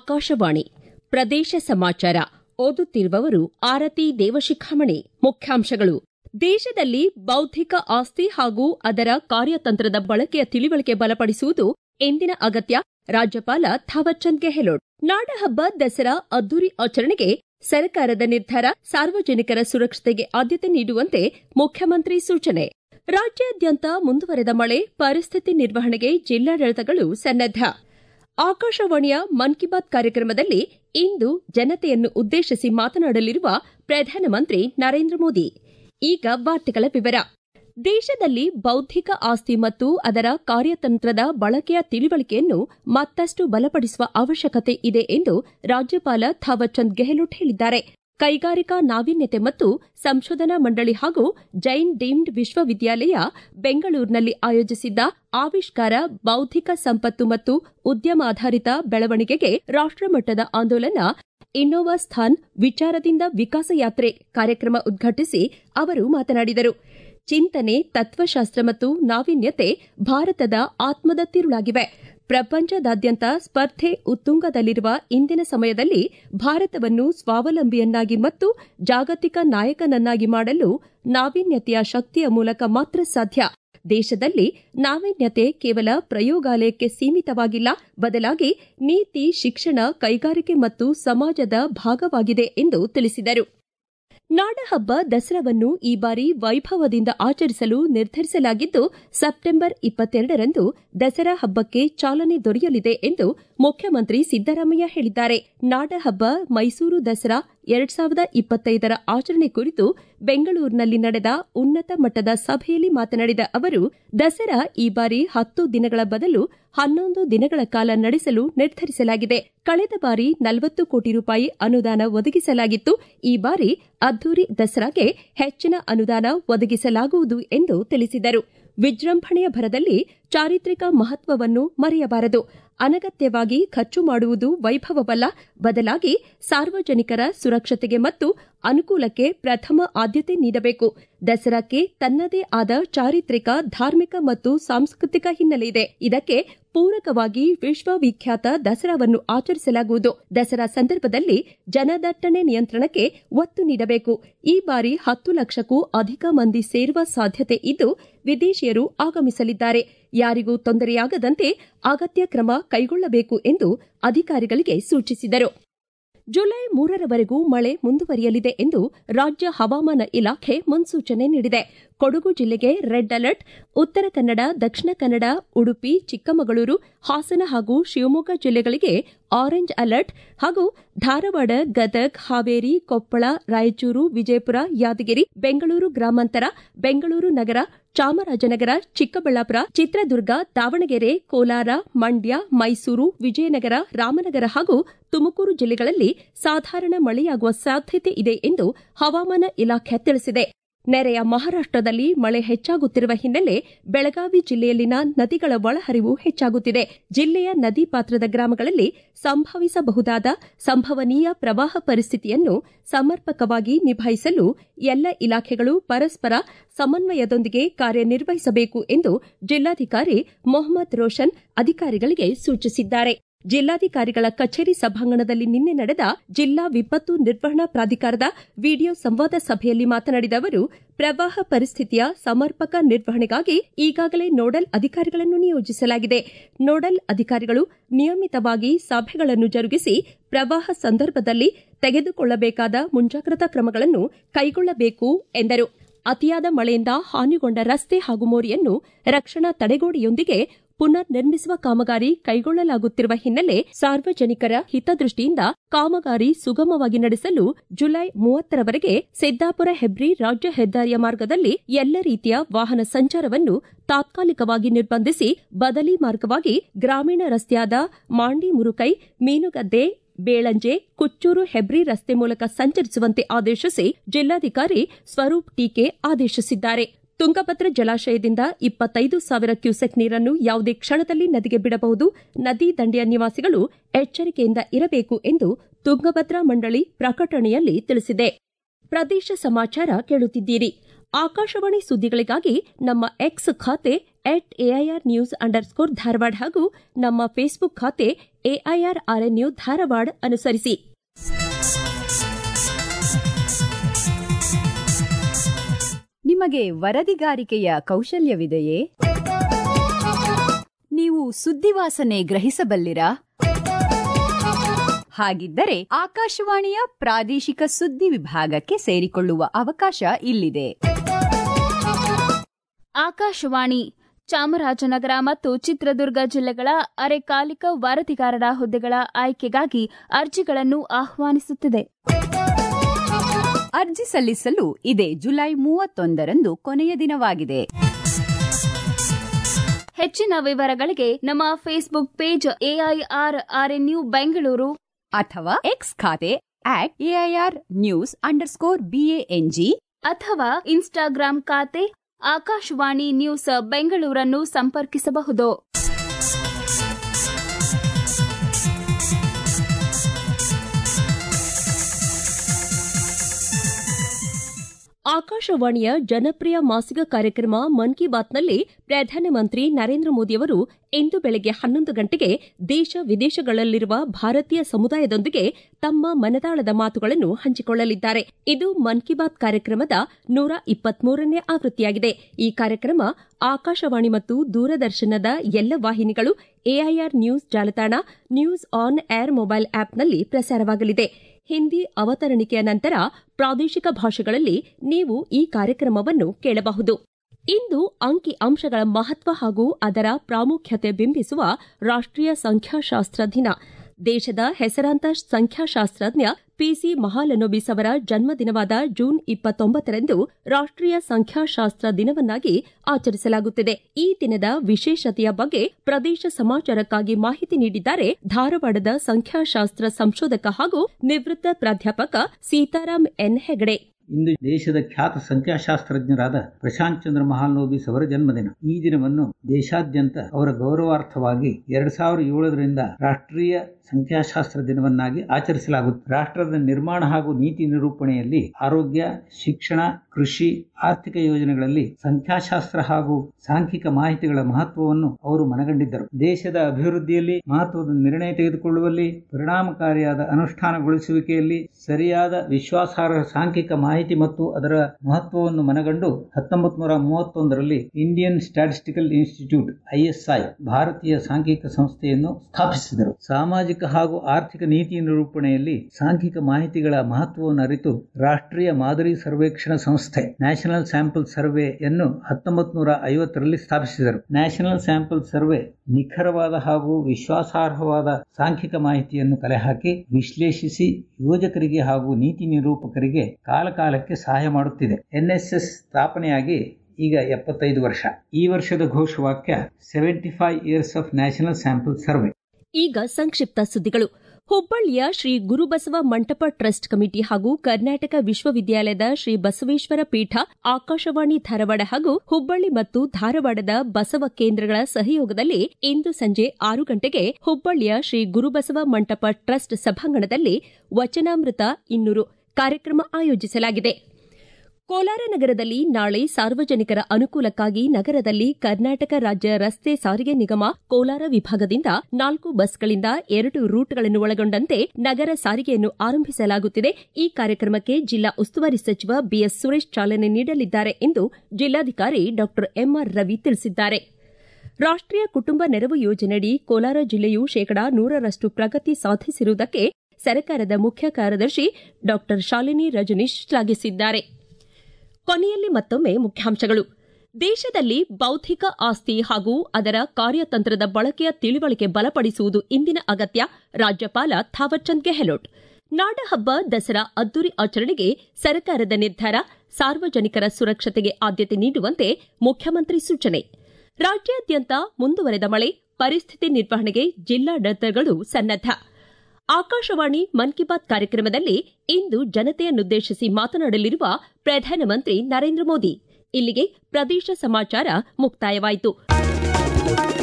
ಆಕಾಶವಾಣಿ ಪ್ರದೇಶ ಸಮಾಚಾರ ಓದುತ್ತಿರುವವರು ಆರತಿ ದೇವಶಿಖಾಮಣಿ ಮುಖ್ಯಾಂಶಗಳು ದೇಶದಲ್ಲಿ ಬೌದ್ಧಿಕ ಆಸ್ತಿ ಹಾಗೂ ಅದರ ಕಾರ್ಯತಂತ್ರದ ಬಳಕೆಯ ತಿಳಿವಳಿಕೆ ಬಲಪಡಿಸುವುದು ಇಂದಿನ ಅಗತ್ಯ ರಾಜ್ಯಪಾಲ ಥಾವರ್ಚಂದ್ ಗೆಹ್ಲೋಟ್ ನಾಡಹಬ್ಬ ದಸರಾ ಅದ್ದೂರಿ ಆಚರಣೆಗೆ ಸರ್ಕಾರದ ನಿರ್ಧಾರ ಸಾರ್ವಜನಿಕರ ಸುರಕ್ಷತೆಗೆ ಆದ್ಯತೆ ನೀಡುವಂತೆ ಮುಖ್ಯಮಂತ್ರಿ ಸೂಚನೆ ರಾಜ್ಯಾದ್ಯಂತ ಮುಂದುವರೆದ ಮಳೆ ಪರಿಸ್ಥಿತಿ ನಿರ್ವಹಣೆಗೆ ಜಿಲ್ಲಾಡಳಿತಗಳು ಸನ್ನದ್ದ ಆಕಾಶವಾಣಿಯ ಮನ್ ಕಿ ಬಾತ್ ಕಾರ್ಯಕ್ರಮದಲ್ಲಿ ಇಂದು ಜನತೆಯನ್ನು ಉದ್ದೇಶಿಸಿ ಮಾತನಾಡಲಿರುವ ಪ್ರಧಾನಮಂತ್ರಿ ನರೇಂದ್ರ ಮೋದಿ ಈಗ ವಾರ್ತೆಗಳ ವಿವರ ದೇಶದಲ್ಲಿ ಬೌದ್ಧಿಕ ಆಸ್ತಿ ಮತ್ತು ಅದರ ಕಾರ್ಯತಂತ್ರದ ಬಳಕೆಯ ತಿಳಿವಳಿಕೆಯನ್ನು ಮತ್ತಷ್ಟು ಬಲಪಡಿಸುವ ಅವಶ್ಯಕತೆ ಇದೆ ಎಂದು ರಾಜ್ಯಪಾಲ ಥಾವರ್ಚಂದ್ ಗೆಹ್ಲೋಟ್ ಹೇಳಿದ್ದಾರೆ ಕೈಗಾರಿಕಾ ನಾವೀನ್ಯತೆ ಮತ್ತು ಸಂಶೋಧನಾ ಮಂಡಳಿ ಹಾಗೂ ಜೈನ್ ಡೀಮ್ಡ್ ವಿಶ್ವವಿದ್ಯಾಲಯ ಬೆಂಗಳೂರಿನಲ್ಲಿ ಆಯೋಜಿಸಿದ್ದ ಆವಿಷ್ಕಾರ ಬೌದ್ಧಿಕ ಸಂಪತ್ತು ಮತ್ತು ಉದ್ಯಮಾಧಾರಿತ ಬೆಳವಣಿಗೆಗೆ ರಾಷ್ಟಮಟ್ಟದ ಆಂದೋಲನ ಇನ್ನೋವಾಸ್ಥಾನ್ ವಿಚಾರದಿಂದ ವಿಕಾಸ ಯಾತ್ರೆ ಕಾರ್ಯಕ್ರಮ ಉದ್ಘಾಟಿಸಿ ಅವರು ಮಾತನಾಡಿದರು ಚಿಂತನೆ ತತ್ವಶಾಸ್ತ್ರ ಮತ್ತು ನಾವೀನ್ಯತೆ ಭಾರತದ ಆತ್ಮದ ತಿರುಳಾಗಿವೆ ಪ್ರಪಂಚದಾದ್ಯಂತ ಸ್ಪರ್ಧೆ ಉತ್ತುಂಗದಲ್ಲಿರುವ ಇಂದಿನ ಸಮಯದಲ್ಲಿ ಭಾರತವನ್ನು ಸ್ವಾವಲಂಬಿಯನ್ನಾಗಿ ಮತ್ತು ಜಾಗತಿಕ ನಾಯಕನನ್ನಾಗಿ ಮಾಡಲು ನಾವೀನ್ಯತೆಯ ಶಕ್ತಿಯ ಮೂಲಕ ಮಾತ್ರ ಸಾಧ್ಯ ದೇಶದಲ್ಲಿ ನಾವೀನ್ಯತೆ ಕೇವಲ ಪ್ರಯೋಗಾಲಯಕ್ಕೆ ಸೀಮಿತವಾಗಿಲ್ಲ ಬದಲಾಗಿ ನೀತಿ ಶಿಕ್ಷಣ ಕೈಗಾರಿಕೆ ಮತ್ತು ಸಮಾಜದ ಭಾಗವಾಗಿದೆ ಎಂದು ತಿಳಿಸಿದರು ನಾಡಹಬ್ಬ ದಸರಾವನ್ನು ಈ ಬಾರಿ ವೈಭವದಿಂದ ಆಚರಿಸಲು ನಿರ್ಧರಿಸಲಾಗಿದ್ದು ಸೆಪ್ಟೆಂಬರ್ ಇಪ್ಪತ್ತೆರಡರಂದು ದಸರಾ ಹಬ್ಬಕ್ಕೆ ಚಾಲನೆ ದೊರೆಯಲಿದೆ ಎಂದು ಮುಖ್ಯಮಂತ್ರಿ ಸಿದ್ದರಾಮಯ್ಯ ಹೇಳಿದ್ದಾರೆ ನಾಡಹಬ್ಬ ಮೈಸೂರು ದಸರಾ ಎರಡ್ ಸಾವಿರದ ಇಪ್ಪತ್ತೈದರ ಆಚರಣೆ ಕುರಿತು ಬೆಂಗಳೂರಿನಲ್ಲಿ ನಡೆದ ಉನ್ನತ ಮಟ್ಟದ ಸಭೆಯಲ್ಲಿ ಮಾತನಾಡಿದ ಅವರು ದಸರಾ ಈ ಬಾರಿ ಹತ್ತು ದಿನಗಳ ಬದಲು ಹನ್ನೊಂದು ದಿನಗಳ ಕಾಲ ನಡೆಸಲು ನಿರ್ಧರಿಸಲಾಗಿದೆ ಕಳೆದ ಬಾರಿ ನಲವತ್ತು ಕೋಟಿ ರೂಪಾಯಿ ಅನುದಾನ ಒದಗಿಸಲಾಗಿತ್ತು ಈ ಬಾರಿ ಅದ್ದೂರಿ ದಸರಾಗೆ ಹೆಚ್ಚಿನ ಅನುದಾನ ಒದಗಿಸಲಾಗುವುದು ಎಂದು ತಿಳಿಸಿದರು ವಿಜೃಂಭಣೆಯ ಭರದಲ್ಲಿ ಚಾರಿತ್ರಿಕ ಮಹತ್ವವನ್ನು ಮರೆಯಬಾರದು ಅನಗತ್ಯವಾಗಿ ಖರ್ಚು ಮಾಡುವುದು ವೈಭವವಲ್ಲ ಬದಲಾಗಿ ಸಾರ್ವಜನಿಕರ ಸುರಕ್ಷತೆಗೆ ಮತ್ತು ಅನುಕೂಲಕ್ಕೆ ಪ್ರಥಮ ಆದ್ಯತೆ ನೀಡಬೇಕು ದಸರಾಕ್ಕೆ ತನ್ನದೇ ಆದ ಚಾರಿತ್ರಿಕ ಧಾರ್ಮಿಕ ಮತ್ತು ಸಾಂಸ್ಕೃತಿಕ ಹಿನ್ನೆಲೆ ಇದೆ ಇದಕ್ಕೆ ಪೂರಕವಾಗಿ ವಿಶ್ವವಿಖ್ಯಾತ ದಸರಾವನ್ನು ಆಚರಿಸಲಾಗುವುದು ದಸರಾ ಸಂದರ್ಭದಲ್ಲಿ ಜನದಟ್ಟಣೆ ನಿಯಂತ್ರಣಕ್ಕೆ ಒತ್ತು ನೀಡಬೇಕು ಈ ಬಾರಿ ಹತ್ತು ಲಕ್ಷಕ್ಕೂ ಅಧಿಕ ಮಂದಿ ಸೇರುವ ಸಾಧ್ಯತೆ ಇದ್ದು ವಿದೇಶಿಯರು ಆಗಮಿಸಲಿದ್ದಾರೆ ಯಾರಿಗೂ ತೊಂದರೆಯಾಗದಂತೆ ಅಗತ್ಯ ಕ್ರಮ ಕೈಗೊಳ್ಳಬೇಕು ಎಂದು ಅಧಿಕಾರಿಗಳಿಗೆ ಸೂಚಿಸಿದರು ಜುಲೈ ಮೂರರವರೆಗೂ ಮಳೆ ಮುಂದುವರಿಯಲಿದೆ ಎಂದು ರಾಜ್ಯ ಹವಾಮಾನ ಇಲಾಖೆ ಮುನ್ಸೂಚನೆ ನೀಡಿದೆ ಕೊಡಗು ಜಿಲ್ಲೆಗೆ ರೆಡ್ ಅಲರ್ಟ್ ಉತ್ತರ ಕನ್ನಡ ದಕ್ಷಿಣ ಕನ್ನಡ ಉಡುಪಿ ಚಿಕ್ಕಮಗಳೂರು ಹಾಸನ ಹಾಗೂ ಶಿವಮೊಗ್ಗ ಜಿಲ್ಲೆಗಳಿಗೆ ಆರೆಂಜ್ ಅಲರ್ಟ್ ಹಾಗೂ ಧಾರವಾಡ ಗದಗ್ ಹಾವೇರಿ ಕೊಪ್ಪಳ ರಾಯಚೂರು ವಿಜಯಪುರ ಯಾದಗಿರಿ ಬೆಂಗಳೂರು ಗ್ರಾಮಾಂತರ ಬೆಂಗಳೂರು ನಗರ ಚಾಮರಾಜನಗರ ಚಿಕ್ಕಬಳ್ಳಾಪುರ ಚಿತ್ರದುರ್ಗ ದಾವಣಗೆರೆ ಕೋಲಾರ ಮಂಡ್ಯ ಮೈಸೂರು ವಿಜಯನಗರ ರಾಮನಗರ ಹಾಗೂ ತುಮಕೂರು ಜಿಲ್ಲೆಗಳಲ್ಲಿ ಸಾಧಾರಣ ಮಳೆಯಾಗುವ ಸಾಧ್ಯತೆ ಇದೆ ಎಂದು ಹವಾಮಾನ ಇಲಾಖೆ ತಿಳಿಸಿದೆ ನೆರೆಯ ಮಹಾರಾಷ್ಟದಲ್ಲಿ ಮಳೆ ಹೆಚ್ಚಾಗುತ್ತಿರುವ ಹಿನ್ನೆಲೆ ಬೆಳಗಾವಿ ಜಿಲ್ಲೆಯಲ್ಲಿನ ನದಿಗಳ ಒಳಹರಿವು ಹೆಚ್ಚಾಗುತ್ತಿದೆ ಜಿಲ್ಲೆಯ ನದಿ ಪಾತ್ರದ ಗ್ರಾಮಗಳಲ್ಲಿ ಸಂಭವಿಸಬಹುದಾದ ಸಂಭವನೀಯ ಪ್ರವಾಹ ಪರಿಸ್ಥಿತಿಯನ್ನು ಸಮರ್ಪಕವಾಗಿ ನಿಭಾಯಿಸಲು ಎಲ್ಲ ಇಲಾಖೆಗಳು ಪರಸ್ಪರ ಸಮನ್ವಯದೊಂದಿಗೆ ಕಾರ್ಯನಿರ್ವಹಿಸಬೇಕು ಎಂದು ಜಿಲ್ಲಾಧಿಕಾರಿ ಮೊಹಮ್ಮದ್ ರೋಷನ್ ಅಧಿಕಾರಿಗಳಿಗೆ ಸೂಚಿಸಿದ್ದಾರೆ ಜಿಲ್ಲಾಧಿಕಾರಿಗಳ ಕಚೇರಿ ಸಭಾಂಗಣದಲ್ಲಿ ನಿನ್ನೆ ನಡೆದ ಜಿಲ್ಲಾ ವಿಪತ್ತು ನಿರ್ವಹಣಾ ಪ್ರಾಧಿಕಾರದ ವಿಡಿಯೋ ಸಂವಾದ ಸಭೆಯಲ್ಲಿ ಮಾತನಾಡಿದ ಅವರು ಪ್ರವಾಹ ಪರಿಸ್ಥಿತಿಯ ಸಮರ್ಪಕ ನಿರ್ವಹಣೆಗಾಗಿ ಈಗಾಗಲೇ ನೋಡಲ್ ಅಧಿಕಾರಿಗಳನ್ನು ನಿಯೋಜಿಸಲಾಗಿದೆ ನೋಡಲ್ ಅಧಿಕಾರಿಗಳು ನಿಯಮಿತವಾಗಿ ಸಭೆಗಳನ್ನು ಜರುಗಿಸಿ ಪ್ರವಾಹ ಸಂದರ್ಭದಲ್ಲಿ ತೆಗೆದುಕೊಳ್ಳಬೇಕಾದ ಮುಂಜಾಗ್ರತಾ ಕ್ರಮಗಳನ್ನು ಕೈಗೊಳ್ಳಬೇಕು ಎಂದರು ಅತಿಯಾದ ಮಳೆಯಿಂದ ಹಾನಿಗೊಂಡ ರಸ್ತೆ ಹಾಗೂ ಮೋರಿಯನ್ನು ರಕ್ಷಣಾ ತಡೆಗೋಡೆಯೊಂದಿಗೆ ಪುನರ್ ನಿರ್ಮಿಸುವ ಕಾಮಗಾರಿ ಕೈಗೊಳ್ಳಲಾಗುತ್ತಿರುವ ಹಿನ್ನೆಲೆ ಸಾರ್ವಜನಿಕರ ಹಿತದೃಷ್ಟಿಯಿಂದ ಕಾಮಗಾರಿ ಸುಗಮವಾಗಿ ನಡೆಸಲು ಜುಲೈ ಮೂವತ್ತರವರೆಗೆ ಸಿದ್ದಾಪುರ ಹೆಬ್ರಿ ರಾಜ್ಯ ಹೆದ್ದಾರಿಯ ಮಾರ್ಗದಲ್ಲಿ ಎಲ್ಲ ರೀತಿಯ ವಾಹನ ಸಂಚಾರವನ್ನು ತಾತ್ಕಾಲಿಕವಾಗಿ ನಿರ್ಬಂಧಿಸಿ ಬದಲಿ ಮಾರ್ಗವಾಗಿ ಗ್ರಾಮೀಣ ರಸ್ತೆಯಾದ ಮಾಂಡಿ ಮುರುಕೈ ಮೀನುಗದ್ದೆ ಬೇಳಂಜೆ ಕುಚ್ಚೂರು ಹೆಬ್ರಿ ರಸ್ತೆ ಮೂಲಕ ಸಂಚರಿಸುವಂತೆ ಆದೇಶಿಸಿ ಜಿಲ್ಲಾಧಿಕಾರಿ ಸ್ವರೂಪ್ ಟೀಕೆ ಆದೇಶಿಸಿದ್ದಾರೆ ತುಂಗಭದ್ರ ಜಲಾಶಯದಿಂದ ಇಪ್ಪತ್ತೈದು ಸಾವಿರ ಕ್ಯೂಸೆಕ್ ನೀರನ್ನು ಯಾವುದೇ ಕ್ಷಣದಲ್ಲಿ ನದಿಗೆ ಬಿಡಬಹುದು ನದಿ ದಂಡೆಯ ನಿವಾಸಿಗಳು ಎಚ್ಚರಿಕೆಯಿಂದ ಇರಬೇಕು ಎಂದು ತುಂಗಭದ್ರಾ ಮಂಡಳಿ ಪ್ರಕಟಣೆಯಲ್ಲಿ ತಿಳಿಸಿದೆ ಪ್ರದೇಶ ಸಮಾಚಾರ ಕೇಳುತ್ತಿದ್ದೀರಿ ಆಕಾಶವಾಣಿ ಸುದ್ದಿಗಳಿಗಾಗಿ ನಮ್ಮ ಎಕ್ಸ್ ಖಾತೆ ಎಟ್ ಎಐಆರ್ ನ್ಯೂಸ್ ಅಂಡರ್ ಸ್ಕೋರ್ ಧಾರವಾಡ ಹಾಗೂ ನಮ್ಮ ಫೇಸ್ಬುಕ್ ಖಾತೆ ಎಐಆರ್ ಆರ್ಎನ್ಯು ಧಾರವಾಡ ಅನುಸರಿಸಿ ನಿಮಗೆ ವರದಿಗಾರಿಕೆಯ ಕೌಶಲ್ಯವಿದೆಯೇ ನೀವು ಸುದ್ದಿವಾಸನೆ ಗ್ರಹಿಸಬಲ್ಲಿರಾ ಹಾಗಿದ್ದರೆ ಆಕಾಶವಾಣಿಯ ಪ್ರಾದೇಶಿಕ ಸುದ್ದಿ ವಿಭಾಗಕ್ಕೆ ಸೇರಿಕೊಳ್ಳುವ ಅವಕಾಶ ಇಲ್ಲಿದೆ ಆಕಾಶವಾಣಿ ಚಾಮರಾಜನಗರ ಮತ್ತು ಚಿತ್ರದುರ್ಗ ಜಿಲ್ಲೆಗಳ ಅರೆಕಾಲಿಕ ವರದಿಗಾರರ ಹುದ್ದೆಗಳ ಆಯ್ಕೆಗಾಗಿ ಅರ್ಜಿಗಳನ್ನು ಆಹ್ವಾನಿಸುತ್ತಿದೆ ಅರ್ಜಿ ಸಲ್ಲಿಸಲು ಇದೇ ಜುಲೈ ಮೂವತ್ತೊಂದರಂದು ಕೊನೆಯ ದಿನವಾಗಿದೆ ಹೆಚ್ಚಿನ ವಿವರಗಳಿಗೆ ನಮ್ಮ Facebook page AIR RNU Bengaluru ಅಥವಾ ಎಕ್ಸ್ ಖಾತೆ at AIR news underscore BANG ಅಥವಾ ಇನ್ಸ್ಟಾಗ್ರಾಂ ಖಾತೆ ಆಕಾಶವಾಣಿ ನ್ಯೂಸ್ ಬೆಂಗಳೂರನ್ನು ಸಂಪರ್ಕಿಸಬಹುದು ಆಕಾಶವಾಣಿಯ ಜನಪ್ರಿಯ ಮಾಸಿಕ ಕಾರ್ಯಕ್ರಮ ಮನ್ ಕಿ ಬಾತ್ನಲ್ಲಿ ಪ್ರಧಾನಮಂತ್ರಿ ನರೇಂದ್ರ ಮೋದಿಯವರು ಇಂದು ಬೆಳಗ್ಗೆ ಹನ್ನೊಂದು ಗಂಟೆಗೆ ದೇಶ ವಿದೇಶಗಳಲ್ಲಿರುವ ಭಾರತೀಯ ಸಮುದಾಯದೊಂದಿಗೆ ತಮ್ಮ ಮನದಾಳದ ಮಾತುಗಳನ್ನು ಹಂಚಿಕೊಳ್ಳಲಿದ್ದಾರೆ ಇದು ಮನ್ ಕಿ ಬಾತ್ ಕಾರ್ಯಕ್ರಮದ ನೂರ ಇಪ್ಪತ್ಮೂರನೇ ಆವೃತ್ತಿಯಾಗಿದೆ ಈ ಕಾರ್ಯಕ್ರಮ ಆಕಾಶವಾಣಿ ಮತ್ತು ದೂರದರ್ಶನದ ಎಲ್ಲ ವಾಹಿನಿಗಳು ಎಐಆರ್ ನ್ಯೂಸ್ ಜಾಲತಾಣ ನ್ಯೂಸ್ ಆನ್ ಏರ್ ಮೊಬೈಲ್ ಆಪ್ನಲ್ಲಿ ಪ್ರಸಾರವಾಗಲಿದೆ ಹಿಂದಿ ಅವತರಣಿಕೆಯ ನಂತರ ಪ್ರಾದೇಶಿಕ ಭಾಷೆಗಳಲ್ಲಿ ನೀವು ಈ ಕಾರ್ಯಕ್ರಮವನ್ನು ಕೇಳಬಹುದು ಇಂದು ಅಂಕಿ ಅಂಶಗಳ ಮಹತ್ವ ಹಾಗೂ ಅದರ ಪ್ರಾಮುಖ್ಯತೆ ಬಿಂಬಿಸುವ ರಾಷ್ಟೀಯ ಸಂಖ್ಯಾಶಾಸ್ತ್ರ ದಿನ ದೇಶದ ಹೆಸರಾಂತ ಸಂಖ್ಯಾಶಾಸ್ತ್ರಜ್ಞ ಪಿಸಿ ಮಹಾಲನೋಬಿಸ್ ಅವರ ಜನ್ಮದಿನವಾದ ಜೂನ್ ಇಪ್ಪತ್ತೊಂಬತ್ತರಂದು ರಾಷ್ಟೀಯ ಸಂಖ್ಯಾಶಾಸ್ತ್ರ ದಿನವನ್ನಾಗಿ ಆಚರಿಸಲಾಗುತ್ತಿದೆ ಈ ದಿನದ ವಿಶೇಷತೆಯ ಬಗ್ಗೆ ಪ್ರದೇಶ ಸಮಾಚಾರಕ್ಕಾಗಿ ಮಾಹಿತಿ ನೀಡಿದ್ದಾರೆ ಧಾರವಾಡದ ಸಂಖ್ಯಾಶಾಸ್ತ್ರ ಸಂಶೋಧಕ ಹಾಗೂ ನಿವೃತ್ತ ಪ್ರಾಧ್ಯಾಪಕ ಸೀತಾರಾಮ್ ಎನ್ ಹೆಗಡೆ ಇಂದು ದೇಶದ ಖ್ಯಾತ ಸಂಖ್ಯಾಶಾಸ್ತ್ರಜ್ಞರಾದ ಪ್ರಶಾಂತ್ ಚಂದ್ರ ಮಹಾಲ್ನೋಬಿಸ್ ಅವರ ಜನ್ಮದಿನ ಈ ದಿನವನ್ನು ದೇಶಾದ್ಯಂತ ಅವರ ಗೌರವಾರ್ಥವಾಗಿ ಎರಡ್ ಸಾವಿರದ ಏಳರಿಂದ ರಾಷ್ಟ್ರೀಯ ಸಂಖ್ಯಾಶಾಸ್ತ್ರ ದಿನವನ್ನಾಗಿ ಆಚರಿಸಲಾಗುತ್ತದೆ ರಾಷ್ಟ್ರದ ನಿರ್ಮಾಣ ಹಾಗೂ ನೀತಿ ನಿರೂಪಣೆಯಲ್ಲಿ ಆರೋಗ್ಯ ಶಿಕ್ಷಣ ಕೃಷಿ ಆರ್ಥಿಕ ಯೋಜನೆಗಳಲ್ಲಿ ಸಂಖ್ಯಾಶಾಸ್ತ್ರ ಹಾಗೂ ಸಾಂಖ್ಯಿಕ ಮಾಹಿತಿಗಳ ಮಹತ್ವವನ್ನು ಅವರು ಮನಗಂಡಿದ್ದರು ದೇಶದ ಅಭಿವೃದ್ಧಿಯಲ್ಲಿ ಮಹತ್ವದ ನಿರ್ಣಯ ತೆಗೆದುಕೊಳ್ಳುವಲ್ಲಿ ಪರಿಣಾಮಕಾರಿಯಾದ ಅನುಷ್ಠಾನಗೊಳಿಸುವಿಕೆಯಲ್ಲಿ ಸರಿಯಾದ ವಿಶ್ವಾಸಾರ್ಹ ಸಾಂಖ್ಯಿಕ ಮಾಹಿತಿ ಮತ್ತು ಅದರ ಮಹತ್ವವನ್ನು ಮನಗಂಡು ಹತ್ತೊಂಬತ್ ನೂರ ಮೂವತ್ತೊಂದರಲ್ಲಿ ಇಂಡಿಯನ್ ಸ್ಟ್ಯಾಟಿಸ್ಟಿಕಲ್ ಇನ್ಸ್ಟಿಟ್ಯೂಟ್ ಐಎಸ್ಐ ಭಾರತೀಯ ಸಾಂಖ್ಯಿಕ ಸಂಸ್ಥೆಯನ್ನು ಸ್ಥಾಪಿಸಿದರು ಸಾಮಾಜಿಕ ಹಾಗೂ ಆರ್ಥಿಕ ನೀತಿ ನಿರೂಪಣೆಯಲ್ಲಿ ಸಾಂಖ್ಯಿಕ ಮಾಹಿತಿಗಳ ಮಹತ್ವವನ್ನು ಅರಿತು ರಾಷ್ಟ್ರೀಯ ಮಾದರಿ ಸರ್ವೇಕ್ಷಣಾ ಸಂಸ್ಥೆ ನ್ಯಾಷನಲ್ ಸ್ಯಾಂಪಲ್ ಸರ್ವೆಯನ್ನು ಹತ್ತೊಂಬತ್ ನೂರ ಐವತ್ತರಲ್ಲಿ ಸ್ಥಾಪಿಸಿದರು ನ್ಯಾಷನಲ್ ಸ್ಯಾಂಪಲ್ ಸರ್ವೆ ನಿಖರವಾದ ಹಾಗೂ ವಿಶ್ವಾಸಾರ್ಹವಾದ ಸಾಂಖ್ಯಿಕ ಮಾಹಿತಿಯನ್ನು ಕಲೆಹಾಕಿ ವಿಶ್ಲೇಷಿಸಿ ಯೋಜಕರಿಗೆ ಹಾಗೂ ನೀತಿ ನಿರೂಪಕರಿಗೆ ಕಾಲಕಾಲಕ್ಕೆ ಸಹಾಯ ಮಾಡುತ್ತಿದೆ ಎನ್ಎಸ್ಎಸ್ ಸ್ಥಾಪನೆಯಾಗಿ ಈಗ ಎಪ್ಪತ್ತೈದು ವರ್ಷ ಈ ವರ್ಷದ ಘೋಷವಾಕ್ಯ seventy five years of national sample survey ಈಗ ಸಂಕ್ಷಿಪ್ತ ಸುದ್ದಿಗಳು ಹುಬ್ಬಳ್ಳಿಯ ಶ್ರೀ ಗುರುಬಸವ ಮಂಟಪ ಟ್ರಸ್ಟ್ ಕಮಿಟಿ ಹಾಗೂ ಕರ್ನಾಟಕ ವಿಶ್ವವಿದ್ಯಾಲಯದ ಶ್ರೀ ಬಸವೇಶ್ವರ ಪೀಠ ಆಕಾಶವಾಣಿ ಧಾರವಾಡ ಹಾಗೂ ಹುಬ್ಬಳ್ಳಿ ಮತ್ತು ಧಾರವಾಡದ ಬಸವ ಕೇಂದ್ರಗಳ ಸಹಯೋಗದಲ್ಲಿ ಇಂದು ಸಂಜೆ ಆರು ಗಂಟೆಗೆ ಹುಬ್ಬಳ್ಳಿಯ ಶ್ರೀ ಗುರುಬಸವ ಮಂಟಪ ಟ್ರಸ್ಟ್ ಸಭಾಂಗಣದಲ್ಲಿ ವಚನಾಮೃತ ಇನ್ನೂರು ಕಾರ್ಯಕ್ರಮ ಆಯೋಜಿಸಲಾಗಿದೆ ಕೋಲಾರ ನಗರದಲ್ಲಿ ನಾಳೆ ಸಾರ್ವಜನಿಕರ ಅನುಕೂಲಕ್ಕಾಗಿ ನಗರದಲ್ಲಿ ಕರ್ನಾಟಕ ರಾಜ್ಯ ರಸ್ತೆ ಸಾರಿಗೆ ನಿಗಮ ಕೋಲಾರ ವಿಭಾಗದಿಂದ ನಾಲ್ಕು ಬಸ್ಗಳಿಂದ ಎರಡು ರೂಟ್ಗಳನ್ನು ಒಳಗೊಂಡಂತೆ ನಗರ ಸಾರಿಗೆಯನ್ನು ಆರಂಭಿಸಲಾಗುತ್ತಿದೆ ಈ ಕಾರ್ಯಕ್ರಮಕ್ಕೆ ಜಿಲ್ಲಾ ಉಸ್ತುವಾರಿ ಸಚಿವ ಬಿಎಸ್ ಸುರೇಶ್ ಚಾಲನೆ ನೀಡಲಿದ್ದಾರೆ ಎಂದು ಜಿಲ್ಲಾಧಿಕಾರಿ ಡಾ ಎಂಆರ್ ರವಿ ತಿಳಿಸಿದ್ದಾರೆ ರಾಷ್ಟೀಯ ಕುಟುಂಬ ನೆರವು ಯೋಜನೆಯಡಿ ಕೋಲಾರ ಜಿಲ್ಲೆಯು ಶೇಕಡಾ ನೂರರಷ್ಟು ಪ್ರಗತಿ ಸಾಧಿಸಿರುವುದಕ್ಕೆ ಸರ್ಕಾರದ ಮುಖ್ಯ ಕಾರ್ಯದರ್ಶಿ ಡಾ ಶಾಲಿನಿ ರಜನೀಶ್ ಶ್ಲಾಘಿಸಿದ್ದಾರೆ ಕೊನೆಯಲ್ಲಿ ಮತ್ತೊಮ್ಮೆ ಮುಖ್ಯಾಂಶಗಳು ದೇಶದಲ್ಲಿ ಬೌದ್ಧಿಕ ಆಸ್ತಿ ಹಾಗೂ ಅದರ ಕಾರ್ಯತಂತ್ರದ ಬಳಕೆಯ ತಿಳಿವಳಿಕೆ ಬಲಪಡಿಸುವುದು ಇಂದಿನ ಅಗತ್ಯ ರಾಜ್ಯಪಾಲ ಥಾವರ್ಚಂದ್ ಗೆಹ್ಲೋಟ್ ನಾಡಹಬ್ಬ ದಸರಾ ಅದ್ದೂರಿ ಆಚರಣೆಗೆ ಸರ್ಕಾರದ ನಿರ್ಧಾರ ಸಾರ್ವಜನಿಕರ ಸುರಕ್ಷತೆಗೆ ಆದ್ಯತೆ ನೀಡುವಂತೆ ಮುಖ್ಯಮಂತ್ರಿ ಸೂಚನೆ ರಾಜ್ಯಾದ್ಯಂತ ಮುಂದುವರೆದ ಮಳೆ ಪರಿಸ್ಥಿತಿ ನಿರ್ವಹಣೆಗೆ ಜಿಲ್ಲಾಡಳಿತಗಳು ಸನ್ನದ್ದ ಆಕಾಶವಾಣಿ ಮನ್ ಕಿ ಬಾತ್ ಕಾರ್ಯಕ್ರಮದಲ್ಲಿ ಇಂದು ಜನತೆಯನ್ನುದ್ದೇಶಿಸಿ ಮಾತನಾಡಲಿರುವ ಪ್ರಧಾನಮಂತ್ರಿ ನರೇಂದ್ರ ಮೋದಿ ಇಲ್ಲಿಗೆ ಪ್ರದೇಶ ಸಮಾಚಾರ ಮುಕ್ತಾಯವಾಯಿತು